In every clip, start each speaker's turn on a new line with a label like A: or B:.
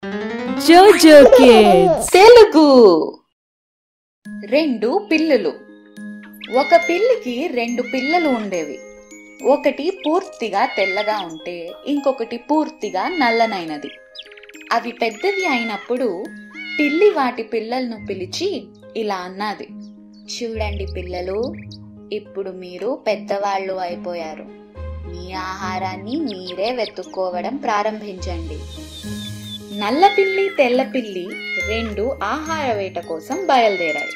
A: Jojo Kids.
B: Telugu రెండు పిల్లులు ఒక పిల్లికి రెండు పిల్లలు ఉండేవి ఒకటి పూర్తిగా తెల్లగా ఉంటే ఇంకొకటి పూర్తిగా నల్లనైనది అవి పెద్దవి అయినప్పుడు పిల్లి వాటి పిల్లలను పిలిచి ఇలా అన్నది చూడండి పిల్లలు ఇప్పుడు మీరు పెద్దవాళ్ళు అయిపోయారు మీ ఆహారాన్ని మీరే వెతుక్కోవడం ప్రారంభించండి నల్ల పిల్లి తెల్ల పిల్లి రెండు ఆహార వేట కోసం బయలుదేరాయి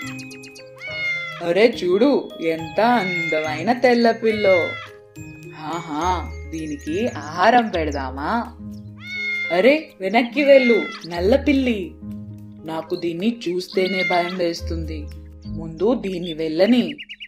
C: అరే చూడు ఎంత అందమైన తెల్ల పిల్లో ఆహా దీనికి ఆహారం పెడదామా అరే వెనక్కి వెళ్ళు నల్ల పిల్లి నాకు దీన్ని చూస్తేనే భయం వేస్తుంది ముందు దీన్ని వెళ్ళని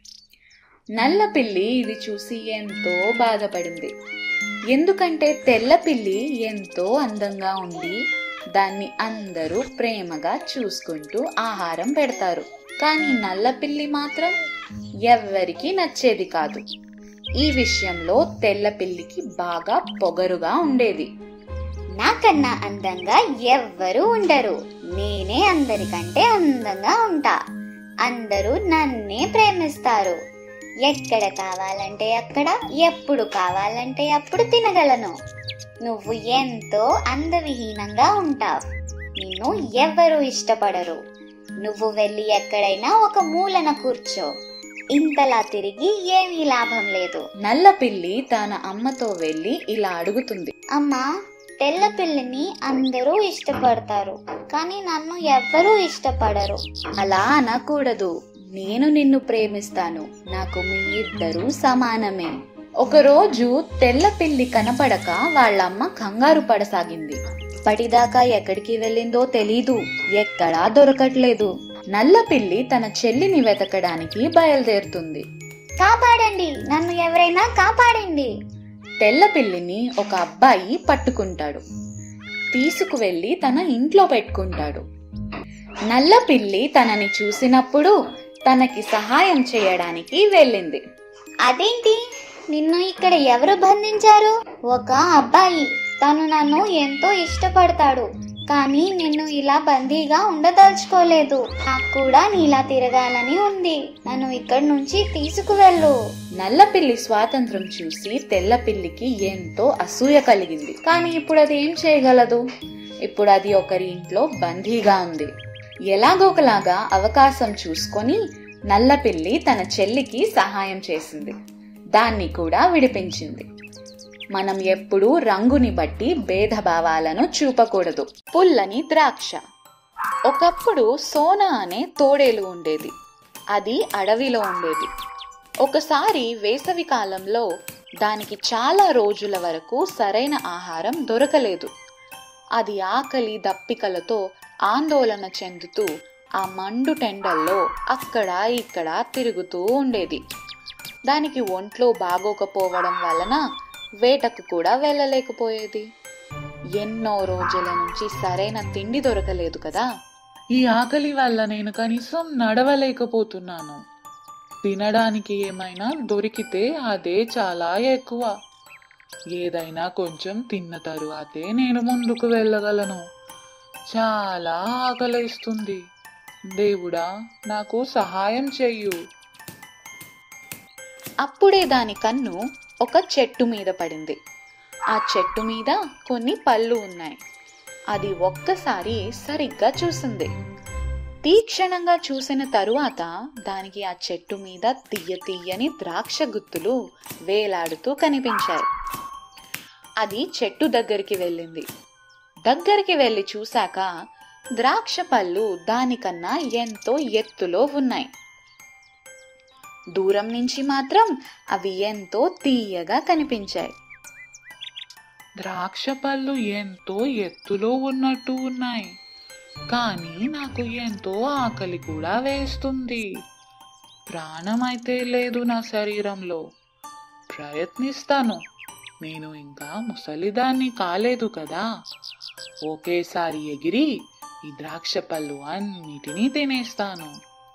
B: నల్ల పిల్లి ఇది చూసి ఎంతో బాధపడింది ఎందుకంటే తెల్ల పిల్లి ఎంతో అందంగా ఉండి దాన్ని అందరూ ప్రేమగా చూసుకుంటూ ఆహారం పెడతారు కానీ నల్ల పిల్లి మాత్రం ఎవ్వరికీ నచ్చేది కాదు ఈ విషయంలో తెల్ల పిల్లికి బాగా పొగరుగా ఉండేది
D: నాకన్నా అందంగా ఎవ్వరూ ఉండరు నేనే అందరికంటే అందంగా ఉంటా అందరూ నన్నే ప్రేమిస్తారు ఎక్కడ కావాలంటే అక్కడ ఎప్పుడు కావాలంటే అప్పుడు తినగలను నువ్వు ఎంతో అందవిహీనంగా ఉంటావు నిన్ను ఎవ్వరూ ఇష్టపడరు నువ్వు వెళ్ళి ఎక్కడైనా ఒక మూలన కూర్చో ఇంతలా తిరిగి ఏమీ లాభం లేదు
B: నల్ల పిల్లి తన అమ్మతో వెళ్ళి ఇలా అడుగుతుంది
D: అమ్మా తెల్ల పిల్లిని అందరూ ఇష్టపడతారు కానీ నన్ను ఎవ్వరూ ఇష్టపడరు
B: అలా అనకూడదు నేను నిన్ను ప్రేమిస్తాను నాకు మీ ఇద్దరు సమానమే ఒకరోజు తెల్ల పిల్లి కనపడక వాళ్ళమ్మ కంగారు పడసాగింది పటిదాకా ఎక్కడికి వెళ్ళిందో తెలీదు ఎక్కడా దొరకట్లేదు నల్ల పిల్లి తన చెల్లిని వెతకడానికి బయలుదేరుతుంది
D: కాపాడండి నన్ను ఎవరైనా కాపాడండి
B: తెల్ల పిల్లిని ఒక అబ్బాయి పట్టుకుంటాడు తీసుకువెళ్ళి తన ఇంట్లో పెట్టుకుంటాడు నల్ల పిల్లి తనని చూసినప్పుడు తనకి సహాయం చేయడానికి వెళ్ళింది
D: అదేంటి నిన్ను ఇక్కడ ఎవరు బంధించారు ఒక అబ్బాయి తను నన్ను ఎంతో ఇష్టపడతాడు కానీ నిన్ను ఇలా బందీగా ఉండదలుచుకోలేదు నాకు కూడా నీలా తిరగాలని ఉంది నన్ను ఇక్కడి నుంచి తీసుకువెళ్ళు
B: నల్ల పిల్లి స్వాతంత్రం చూసి తెల్ల పిల్లికి ఎంతో అసూయ కలిగింది కానీ ఇప్పుడు అది ఏం చేయగలదు ఇప్పుడు అది ఒకరి ఇంట్లో బందీగా ఉంది ఎలాగోకలాగా అవకాశం చూసుకొని నల్ల పిల్లి తన చెల్లికి సహాయం చేసింది దాన్ని కూడా విడిపించింది మనం ఎప్పుడూ రంగుని బట్టి భేదభావాలను చూపకూడదు పుల్లని ద్రాక్ష ఒకప్పుడు సోనా అనే తోడేలు ఉండేది అది అడవిలో ఉండేది ఒకసారి వేసవి కాలంలో దానికి చాలా రోజుల వరకు సరైన ఆహారం దొరకలేదు అది ఆకలి దప్పికలతో ఆందోళన చెందుతూ ఆ మండు టెండల్లో అక్కడ ఇక్కడ తిరుగుతూ ఉండేది దానికి ఒంట్లో బాగోకపోవడం వలన వేటకు కూడా వెళ్ళలేకపోయేది ఎన్నో రోజుల నుంచి సరైన తిండి దొరకలేదు కదా
C: ఈ ఆకలి వల్ల నేను కనీసం నడవలేకపోతున్నాను తినడానికి ఏమైనా దొరికితే అదే చాలా ఎక్కువ ఏదైనా కొంచెం తిన్న తరువాతే నేను ముందుకు వెళ్ళగలను చాలా ఆకలేస్తుంది దేవుడా నాకు సహాయం చెయ్యు
B: అప్పుడే దాని కన్ను ఒక చెట్టు మీద పడింది ఆ చెట్టు మీద కొన్ని పళ్ళు ఉన్నాయి అది ఒక్కసారి సరిగ్గా చూసింది తీక్షణంగా చూసిన తరువాత దానికి ఆ చెట్టు మీద తీయ తీయని ద్రాక్ష గుత్తులు వేలాడుతూ కనిపించాయి అది చెట్టు దగ్గరికి వెళ్ళింది దగ్గరికి వెళ్ళి చూశాక ద్రాక్ష పళ్ళు దానికన్నా ఎంతో ఎత్తులో ఉన్నాయి దూరం నుంచి మాత్రం అవి ఎంతో తీయగా కనిపించాయి
C: ద్రాక్ష పళ్ళు ఎంతో ఎత్తులో ఉన్నట్టు ఉన్నాయి కానీ నాకు ఎంతో ఆకలి కూడా వేస్తుంది ప్రాణం అయితే లేదు నా శరీరంలో ప్రయత్నిస్తాను నేను ఇంకా ముసలిదాన్ని కాలేదు కదా ఒకేసారి ఎగిరి ఈ ద్రాక్ష పళ్ళు అన్నిటినీ తినేస్తాను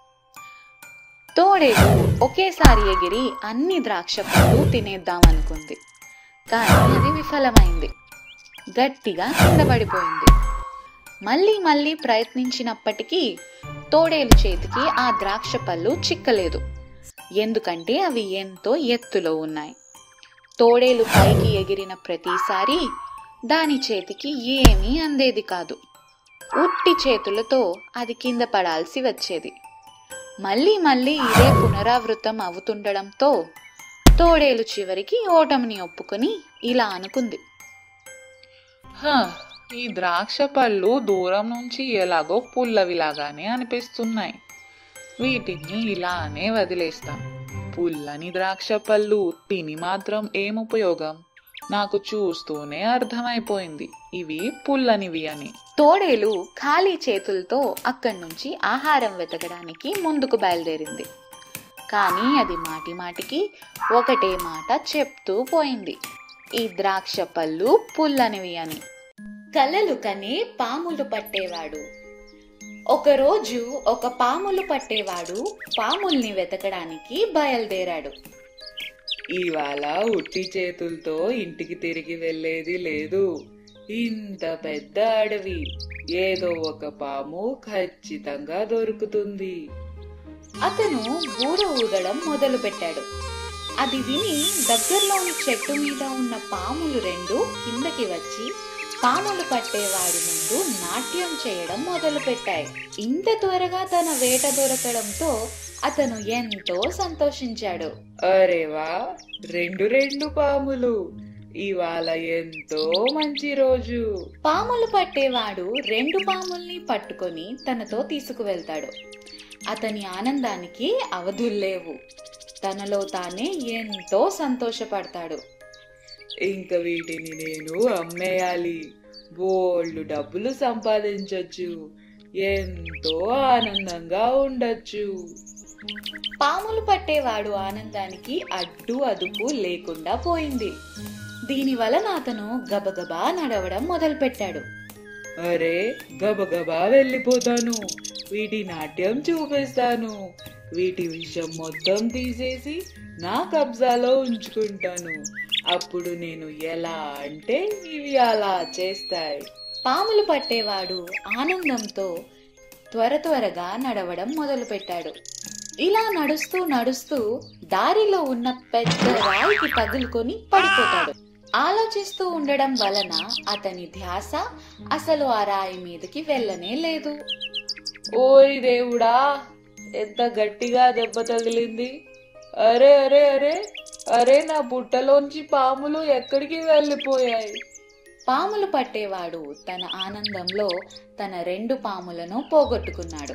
B: తోడేలు ఒకేసారి ఎగిరి అన్ని ద్రాక్ష పళ్ళు తినేద్దామనుకుంది కానీ అది విఫలమైంది గట్టిగా కింద పడిపోయింది మళ్ళీ మళ్ళీ ప్రయత్నించినప్పటికీ తోడేలు చేతికి ఆ ద్రాక్ష పళ్ళు చిక్కలేదు ఎందుకంటే అవి ఎంతో ఎత్తులో ఉన్నాయి తోడేలు పైకి ఎగిరిన ప్రతిసారి దాని చేతికి ఏమీ అందేది కాదు ఉట్టి చేతులతో అది కింద పడాల్సి వచ్చేది మళ్ళీ మళ్ళీ ఇదే పునరావృతం అవుతుండడంతో తోడేలు చివరికి ఓటమిని ఒప్పుకొని ఇలా అనుకుంది
C: హ, ఈ ద్రాక్ష పళ్ళు దూరం నుంచి ఎలాగో పుల్లవిలాగానే అనిపిస్తున్నాయి వీటిని ఇలానే వదిలేస్తాం పుల్లని ద్రాక్ష పళ్ళు తిని మాత్రం ఏం ఉపయోగం నాకు చూస్తూనే అర్థమైపోయింది ఇవి పుల్లనివి అని
B: తోడేలు ఖాళీ చేతులతో అక్కడి నుంచి ఆహారం వెతకడానికి ముందుకు బయలుదేరింది కానీ అది మాటి మాటికి ఒకటే మాట చెప్తూ పోయింది ఈ ద్రాక్ష పళ్ళు పుల్లనివి అని కలలు కనే పాములు పట్టేవాడు ఒకరోజు ఒక పాములు పట్టేవాడు పాముల్ని వెతకడానికి బయలుదేరాడు
C: ఇవాళ ఉట్టి చేతులతో ఇంటికి తిరిగి వెళ్ళేది లేదు ఇంత పెద్ద అడవి ఏదో ఒక పాము ఖచ్చితంగా దొరుకుతుంది
B: అతను బూర ఊదడం మొదలు పెట్టాడు అది విని దగ్గరలోని చెట్టు మీద ఉన్న పాములు రెండు కిందకి వచ్చి పాములు పట్టేవాడి ముందు నాట్యం చేయడం మొదలు పెట్టాయి ఇంత త్వరగా తన వేట దొరకడంతో అతను ఎంతో సంతోషించాడు
C: అరే వా రెండు రెండు పాములు ఇవాళ ఎంతో మంచి రోజు
B: పాములు పట్టేవాడు రెండు పాముల్ని పట్టుకొని తనతో తీసుకువెళ్తాడు అతని ఆనందానికి అవధుల్లేవు తనలో తానే ఎంతో సంతోషపడతాడు
C: ఇంక వీటిని నేను అమ్మేయాలి బోల్డ్ డబ్బులు సంపాదించొచ్చు ఎంతో ఆనందంగా ఉండొచ్చు
B: పాములు పట్టేవాడు ఆనందానికి అడ్డు అదుపు లేకుండా పోయింది దీని వలన అతను గబగబా నడవడం మొదలుపెట్టాడు
C: అరే గబగబా వెళ్ళిపోతాను వీటి నాట్యం చూపిస్తాను వీటి విషయం మొత్తం తీసేసి నా కబ్జాలో ఉంచుకుంటాను అప్పుడు నేను ఎలా అంటే ఇవి అలా చేస్తాయి
B: పాములు పట్టేవాడు ఆనందంతో త్వర త్వరగా నడవడం మొదలుపెట్టాడు ఇలా నడుస్తూ నడుస్తూ దారిలో ఉన్న పెద్ద రాయికి తగులుకొని పడిపోతాడు ఆలోచిస్తూ ఉండడం వలన అతని ధ్యాస అసలు ఆ రాయి మీదకి వెళ్ళనే లేదు
C: ఓయ్ దేవుడా ఎంత గట్టిగా దెబ్బ తగిలింది అరే అరే అరే అరే నా బుట్టలోంచి పాములు ఎక్కడికి వెళ్ళిపోయాయి
B: పాములు పట్టేవాడు తన ఆనందంలో తన రెండు పాములను పోగొట్టుకున్నాడు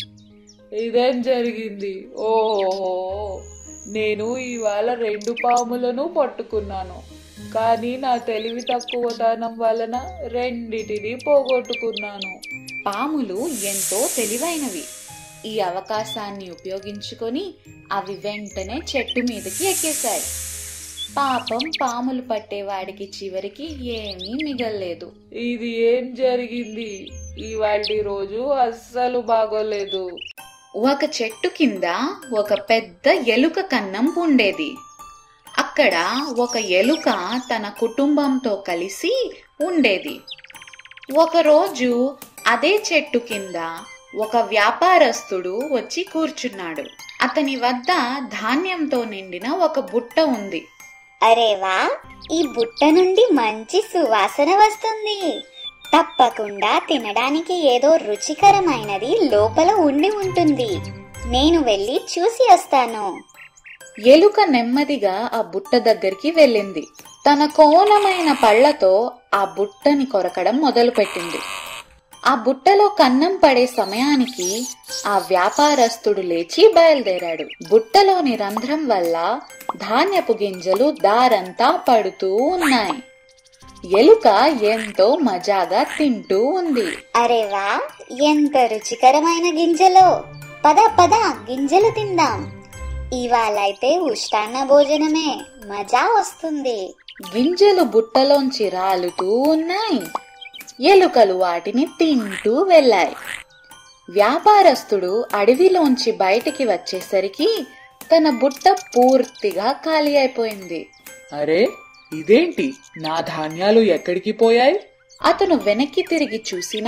C: ఇదేం జరిగింది ఓహో నేను ఇవాళ రెండు పాములను పట్టుకున్నాను కానీ నా తెలివి తక్కువతనం వలన రెండిటిని పోగొట్టుకున్నాను
B: పాములు ఎంతో తెలివైనవి ఈ అవకాశాన్ని ఉపయోగించుకొని అవి వెంటనే చెట్టు మీదకి ఎక్కేశాయి పాపం పాములు పట్టేవాడికి చివరికి ఏమీ మిగల్లేదు
C: ఇది ఏం జరిగింది ఇవాళ రోజు అస్సలు బాగోలేదు
B: ఒక చెట్టు కింద ఒక పెద్ద ఎలుక కన్నం ఉండేది అక్కడ ఒక ఎలుక తన కుటుంబంతో కలిసి ఉండేది ఒకరోజు అదే చెట్టు కింద ఒక వ్యాపారస్తుడు వచ్చి కూర్చున్నాడు అతని వద్ద ధాన్యంతో నిండిన ఒక బుట్ట ఉంది
D: అరే వా ఈ బుట్ట నుండి మంచి సువాసన వస్తుంది తప్పకుండా తినడానికి ఏదో రుచికరమైనది లోపల ఉండి ఉంటుంది నేను వెళ్ళి చూసి వస్తాను
B: ఎలుక నెమ్మదిగా ఆ బుట్ట దగ్గరికి వెళ్ళింది తన కోణమైన పళ్లతో ఆ బుట్టని కొరకడం మొదలుపెట్టింది ఆ బుట్టలో కన్నం పడే సమయానికి ఆ వ్యాపారస్తుడు లేచి బయలుదేరాడు బుట్టలోని రంధ్రం వల్ల ధాన్యపు గింజలు దారంతా పడుతూ ఉన్నాయి ఎలుక ఎంతో మజాగా తింటూ ఉంది
D: అరే వా ఎంత రుచికరమైన గింజలో పద పద గింజలు తిందాం ఇవాళైతే ఉష్టాన్న భోజనమే మజా వస్తుంది
B: గింజలు బుట్టలోంచి రాలుతూ ఉన్నాయి ఎలుకలు వాటిని తింటూ వెళ్ళాయి వ్యాపారస్తుడు అడవిలోంచి బయటికి వచ్చేసరికి తన బుట్ట పూర్తిగా ఖాళీ అయిపోయింది
C: అరే ఇదేంటి నా ధాన్యాలు ఎక్కడికి పోయాయి
B: అతను వెనక్కి తిరిగి చూసినా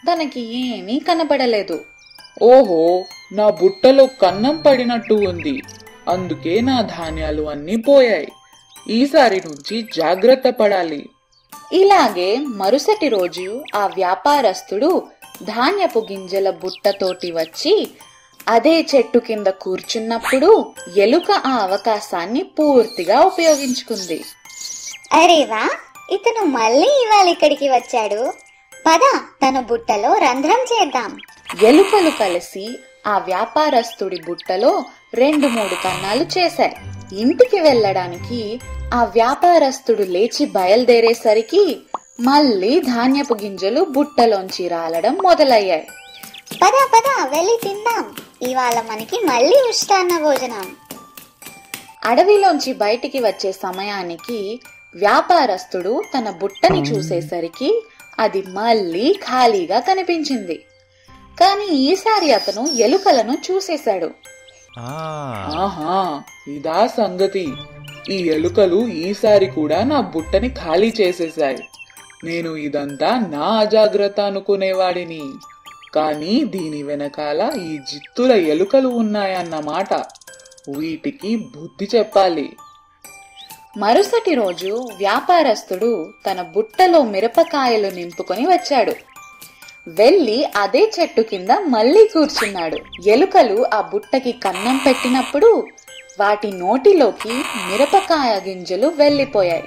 B: తనకి ఏమీ కనపడలేదు
C: ఓహో నా బుట్టలో కన్నం పడినట్టు ఉంది అందుకే నా ధాన్యాలు అన్నీ పోయాయి ఈసారి నుంచి జాగ్రత్త పడాలి
B: ఇలాగే మరుసటి రోజు ఆ వ్యాపారస్తుడు ధాన్యపు గింజల బుట్టతోటి వచ్చి అదే చెట్టు కింద కూర్చున్నప్పుడు ఎలుక ఆ అవకాశాన్ని పూర్తిగా ఉపయోగించుకుంది
D: అరే వా ఇతను మళ్ళీ ఇవాళ ఇక్కడికి వచ్చాడు పద తన బుట్టలో రంధ్రం చేద్దాం
B: ఎలుకలు కలిసి ఆ వ్యాపారస్తుడి బుట్టలో రెండు మూడు కన్నాలు చేశాయి ఇంటికి వెళ్ళడానికి ఆ వ్యాపారస్తుడు లేచి బయలుదేరేసరికి మళ్ళీ ధాన్యపు గింజలు బుట్టలోంచి రాలడం మొదలయ్యాయి
D: పద పద వెళ్ళి తిందాం ఇవాళ మనకి మళ్ళీ ఉష్టాన్న భోజనం
B: అడవిలోంచి బయటికి వచ్చే సమయానికి వ్యాపారస్తుడు తన బుట్టని చూసేసరికి అది మళ్ళీ ఖాళీగా కనిపించింది కానీ ఈసారి అతను ఎలుకలను చూసేశాడు
C: ఆహా ఇదా సంగతి ఈ ఎలుకలు ఈసారి కూడా నా బుట్టని ఖాళీ చేసేశాయి నేను ఇదంతా నా అజాగ్రత్త అనుకునేవాడిని కానీ దీని వెనకాల ఈ జిత్తుల ఎలుకలు ఉన్నాయన్నమాట వీటికి బుద్ధి చెప్పాలి
B: మరుసటి రోజు వ్యాపారస్తుడు తన బుట్టలో మిరపకాయలు నింపుకొని వచ్చాడు వెళ్ళి అదే చెట్టు కింద మళ్ళీ కూర్చున్నాడు ఎలుకలు ఆ బుట్టకి కన్నం పెట్టినప్పుడు వాటి నోటిలోకి మిరపకాయ గింజలు వెళ్ళిపోయాయి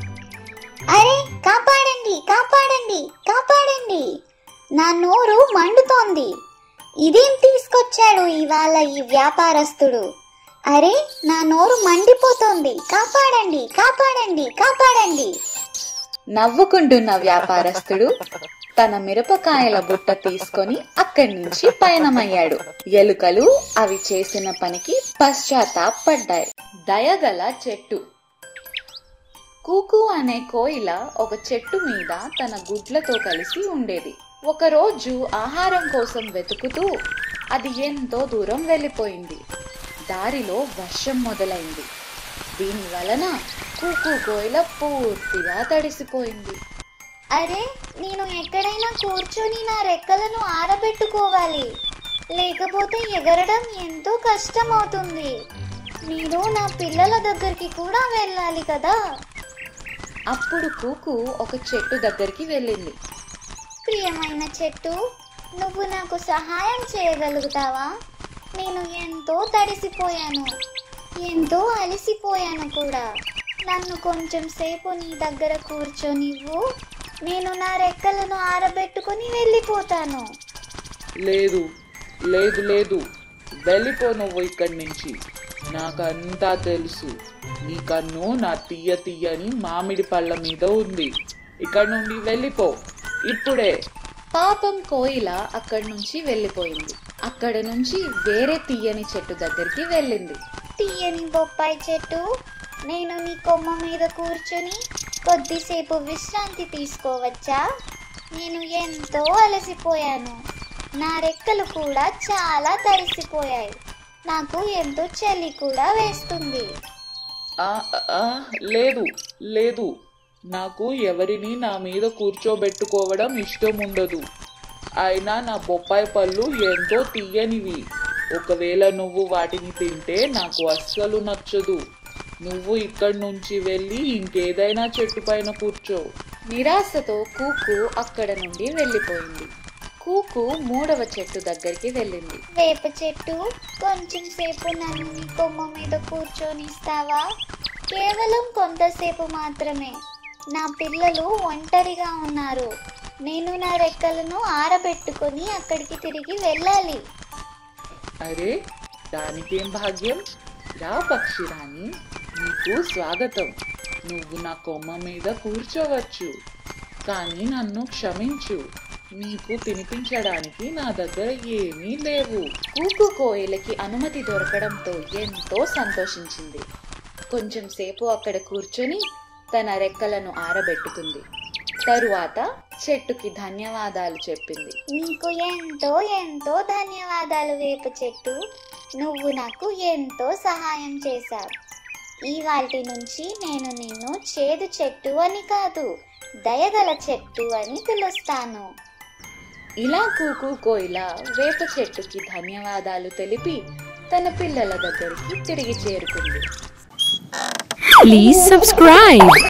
D: అరే కాపాడండి కాపాడండి కాపాడండి నా నోరు మండుతోంది ఇదేం తీసుకొచ్చాడు ఇవాళ ఈ వ్యాపారస్తుడు అరే నా నోరు మండిపోతోంది కాపాడండి కాపాడండి కాపాడండి
B: నవ్వుకుంటున్న వ్యాపారస్తుడు తన మిరపకాయల బుట్ట తీసుకొని అక్కడి నుంచి పయనమయ్యాడు ఎలుకలు అవి చేసిన పనికి పశ్చాత్తాపడ్డాయి దయగల చెట్టు కూకు అనే కోయిల ఒక చెట్టు మీద తన గుడ్లతో కలిసి ఉండేది ఒకరోజు ఆహారం కోసం వెతుకుతూ అది ఎంతో దూరం వెళ్ళిపోయింది దారిలో వర్షం మొదలైంది దీని వలన కూకు కోయిల పూర్తిగా తడిసిపోయింది
D: అరే నేను ఎక్కడైనా కూర్చొని నా రెక్కలను ఆరబెట్టుకోవాలి లేకపోతే ఎగరడం ఎంతో కష్టం అవుతుంది నేను నా పిల్లల దగ్గరికి కూడా వెళ్ళాలి కదా
B: అప్పుడు కూకు ఒక చెట్టు దగ్గరికి వెళ్ళింది
D: ప్రియమైన చెట్టు నువ్వు నాకు సహాయం చేయగలుగుతావా నేను ఎంతో తడిసిపోయాను ఎంతో అలసిపోయాను కూడా నన్ను కొంచెం సేపు నీ దగ్గర కూర్చొనివ్వు నేను నా రెక్కలను ఆరబెట్టుకొని వెళ్ళిపోతాను
C: లేదు లేదు లేదు వెళ్ళిపో నువ్వు ఇక్కడి నుంచి నాకంతా తెలుసు నీ కన్ను నా తీయ తీయని మామిడి పళ్ళ మీద ఉంది ఇక్కడ నుండి వెళ్ళిపో ఇప్పుడే
B: పాపం కోయిల అక్కడి నుంచి వెళ్ళిపోయింది అక్కడ నుంచి వేరే తీయని చెట్టు దగ్గరికి వెళ్ళింది
D: తీయని బొప్పాయి చెట్టు నేను నీ కొమ్మ మీద కూర్చొని కొద్దిసేపు విశ్రాంతి తీసుకోవచ్చా నేను ఎంతో అలసిపోయాను నా రెక్కలు కూడా చాలా తడిసిపోయాయి నాకు ఎంతో చలి కూడా వేస్తుంది
C: ఆ, ఆ, లేదు లేదు నాకు ఎవరిని నా మీద కూర్చోబెట్టుకోవడం ఇష్టం ఉండదు అయినా నా బొప్పాయి పళ్ళు ఎంతో తీయనివి ఒకవేళ నువ్వు వాటిని తింటే నాకు అస్సలు నచ్చదు నువ్వు ఇక్కడి నుంచి వెళ్ళి ఇంకేదైనా చెట్టు పైన కూర్చో
B: నిరాశతో కూకు అక్కడ నుండి వెళ్ళిపోయింది కూకు మూడవ చెట్టు దగ్గరికి వెళ్ళింది
D: వేప చెట్టు కొంచెం సేపు నన్ను నీ కొమ్మ మీద కూర్చొనిస్తావా కేవలం కొంతసేపు మాత్రమే నా పిల్లలు ఒంటరిగా ఉన్నారు నేను నా రెక్కలను ఆరబెట్టుకొని అక్కడికి తిరిగి వెళ్ళాలి
C: అరే దానికేం భాగ్యం రా పక్షిరాణి నీకు స్వాగతం నువ్వు నా కొమ్మ మీద కూర్చోవచ్చు కానీ నన్ను క్షమించు నీకు తినిపించడానికి నా దగ్గర ఏమీ లేవు
B: కూకు కోయిలకి అనుమతి దొరకడంతో ఎంతో సంతోషించింది కొంచెం సేపు అక్కడ కూర్చొని తన రెక్కలను ఆరబెట్టుకుంది తరువాత చెట్టుకి ధన్యవాదాలు చెప్పింది
D: నీకు ఎంతో ఎంతో ధన్యవాదాలు వేప చెట్టు నువ్వు నాకు ఎంతో సహాయం చేశావు ఇవాల్టి నుంచి నేను నిన్ను చేదు చెట్టు అని కాదు దయగల చెట్టు అని పిలుస్తాను
B: ఇలా కూకు కోయిల వేప చెట్టుకి ధన్యవాదాలు తెలిపి తన పిల్లల దగ్గరికి తిరిగి చేరుకుంది
A: Please subscribe.